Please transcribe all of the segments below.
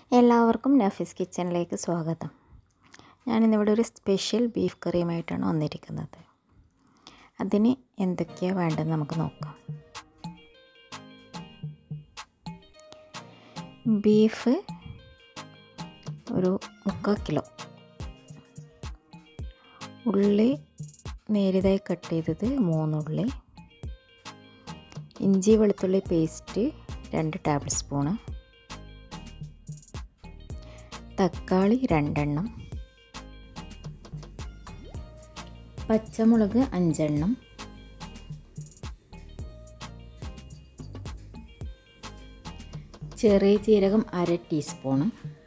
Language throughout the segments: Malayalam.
എല്ലാവർക്കും നഫീസ് കിച്ചണിലേക്ക് സ്വാഗതം ഞാനിന്നിവിടെ ഒരു സ്പെഷ്യൽ ബീഫ് കറിയുമായിട്ടാണ് വന്നിരിക്കുന്നത് അതിന് എന്തൊക്കെയാണ് വേണ്ടതെന്ന് നമുക്ക് നോക്കാം ബീഫ് ഒരു മുക്കാൽ കിലോ ഉള്ളി നേരിയതായി കട്ട് ചെയ്തത് മൂന്നുള്ളി ഇഞ്ചി വെളുത്തുള്ളി പേസ്റ്റ് രണ്ട് ടേബിൾ സ്പൂണ് തക്കാളി രണ്ടെണ്ണം പച്ചമുളക് അഞ്ചെണ്ണം ചെറിയ ജീരകം അര ടീസ്പൂണ്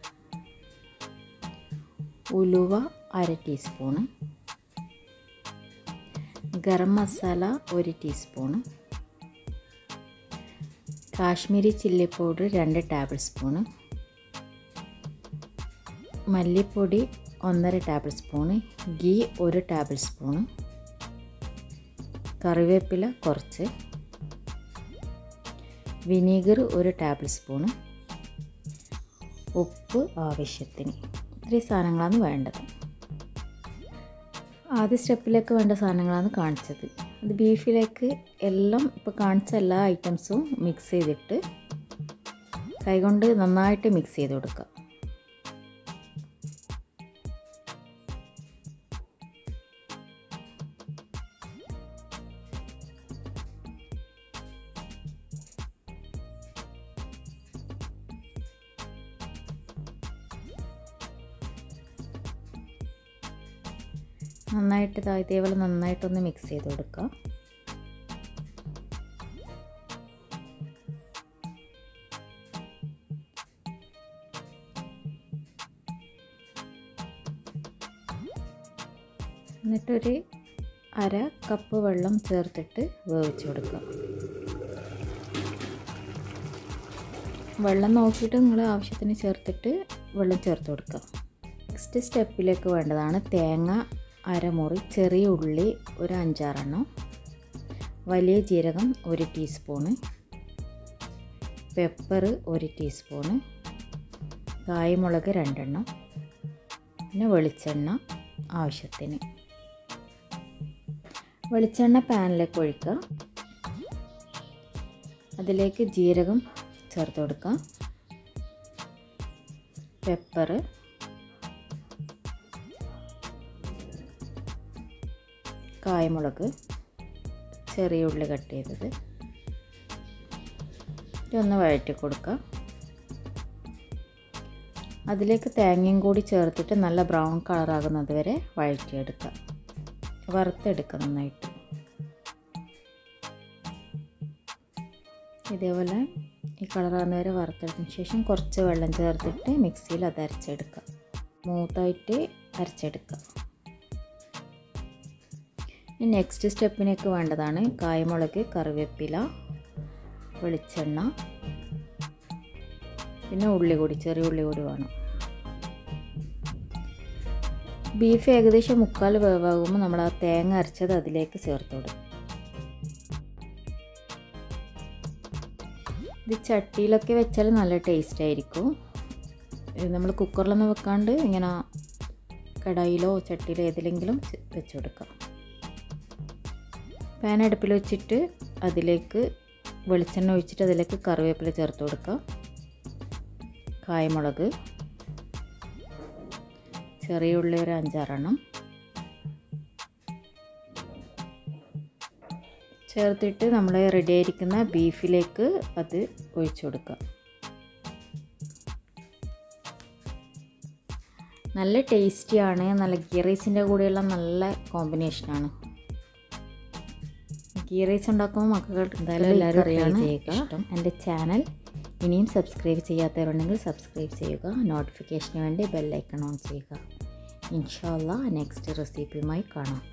ഉലുവ അര ടീസ്പൂണ് ഗരം മസാല ഒരു ടീസ്പൂണ് കാശ്മീരി ചില്ലി പൗഡർ രണ്ട് ടേബിൾ സ്പൂണ് മല്ലിപ്പൊടി ഒന്നര ടേബിൾ സ്പൂണ് ഗീ ഒരു ടേബിൾ സ്പൂണ് കറിവേപ്പില കുറച്ച് വിനീഗർ ഒരു ടേബിൾ സ്പൂണ് ഉപ്പ് ആവശ്യത്തിന് ഇത്രയും സാധനങ്ങളാണ് വേണ്ടത് ആദ്യ സ്റ്റെപ്പിലേക്ക് വേണ്ട സാധനങ്ങളാണ് കാണിച്ചത് അത് ബീഫിലേക്ക് എല്ലാം ഇപ്പോൾ കാണിച്ച എല്ലാ ഐറ്റംസും മിക്സ് ചെയ്തിട്ട് കൈകൊണ്ട് നന്നായിട്ട് മിക്സ് ചെയ്ത് കൊടുക്കുക നന്നായിട്ട് ഇതാ ഇതേപോലെ നന്നായിട്ടൊന്ന് മിക്സ് ചെയ്ത് കൊടുക്കുക എന്നിട്ടൊരു അര കപ്പ് വെള്ളം ചേർത്തിട്ട് വേവിച്ച് കൊടുക്കുക വെള്ളം നോക്കിയിട്ട് നിങ്ങൾ ആവശ്യത്തിന് ചേർത്തിട്ട് വെള്ളം ചേർത്ത് കൊടുക്കുക നെക്സ്റ്റ് സ്റ്റെപ്പിലേക്ക് വേണ്ടതാണ് തേങ്ങ അരമുറി ചെറിയ ഉള്ളി ഒരു അഞ്ചാറെണ്ണം വലിയ ജീരകം ഒരു ടീസ്പൂണ് പെപ്പർ ഒരു ടീസ്പൂണ് കായ്മുളക് രണ്ടെണ്ണം പിന്നെ വെളിച്ചെണ്ണ ആവശ്യത്തിന് വെളിച്ചെണ്ണ പാനിലേക്ക് ഒഴിക്കുക അതിലേക്ക് ജീരകം ചേർത്ത് കൊടുക്കുക പെപ്പർ കായമുളക് ചെറിയ ഉള്ളി കട്ട് ചെയ്തത് ഇതൊന്ന് വഴറ്റി കൊടുക്കുക അതിലേക്ക് തേങ്ങയും കൂടി ചേർത്തിട്ട് നല്ല ബ്രൗൺ കളറാകുന്നത് വരെ വഴറ്റിയെടുക്കുക വറുത്തെടുക്കുക നന്നായിട്ട് ഇതേപോലെ ഈ കളറാകുന്ന വരെ വറുത്തെടുത്തതിന് ശേഷം കുറച്ച് വെള്ളം ചേർത്തിട്ട് മിക്സിയിൽ അത് അരച്ചെടുക്കുക സ്മൂത്തായിട്ട് അരച്ചെടുക്കുക നെക്സ്റ്റ് സ്റ്റെപ്പിനൊക്കെ വേണ്ടതാണ് കായ്മുളക് കറിവേപ്പില വെളിച്ചെണ്ണ പിന്നെ ഉള്ളി കൂടി ചെറിയ ഉള്ളി കൂടി വേണം ബീഫ് ഏകദേശം മുക്കാൽ വേവാകുമ്പോൾ നമ്മൾ ആ തേങ്ങ അരച്ചത് അതിലേക്ക് ചേർത്ത് കൊടുക്കും ഇത് ചട്ടിയിലൊക്കെ വെച്ചാൽ നല്ല ടേസ്റ്റ് ആയിരിക്കും നമ്മൾ കുക്കറിലൊന്നും വെക്കാണ്ട് ഇങ്ങനെ കടായിലോ ചട്ടിയിലോ ഏതിലെങ്കിലും വെച്ച് കൊടുക്കാം പാൻ അടുപ്പിൽ വെച്ചിട്ട് അതിലേക്ക് വെളിച്ചെണ്ണ ഒഴിച്ചിട്ട് അതിലേക്ക് കറിവേപ്പില ചേർത്ത് കൊടുക്കുക കായമുളക് ചെറിയ ഉള്ളി ഒരു അഞ്ചാറെണ്ണം ചേർത്തിട്ട് നമ്മൾ റെഡി ആയിരിക്കുന്ന ബീഫിലേക്ക് അത് ഒഴിച്ചു കൊടുക്കുക നല്ല ടേസ്റ്റിയാണ് നല്ല ഗീ റൈസിൻ്റെ കൂടെയുള്ള നല്ല കോമ്പിനേഷനാണ് ഗീ റൈസ് ഉണ്ടാക്കുമ്പോൾ മക്കൾക്ക് എന്തായാലും എല്ലാവരും അറിയാണ് ചെയ്യുക എൻ്റെ ചാനൽ ഇനിയും സബ്സ്ക്രൈബ് ചെയ്യാത്തവരുണ്ടെങ്കിൽ സബ്സ്ക്രൈബ് ചെയ്യുക നോട്ടിഫിക്കേഷന് വേണ്ടി ബെല്ലൈക്കൺ ഓൺ ചെയ്യുക ഇൻഷാല്ല നെക്സ്റ്റ് റെസിപ്പിയുമായി കാണാം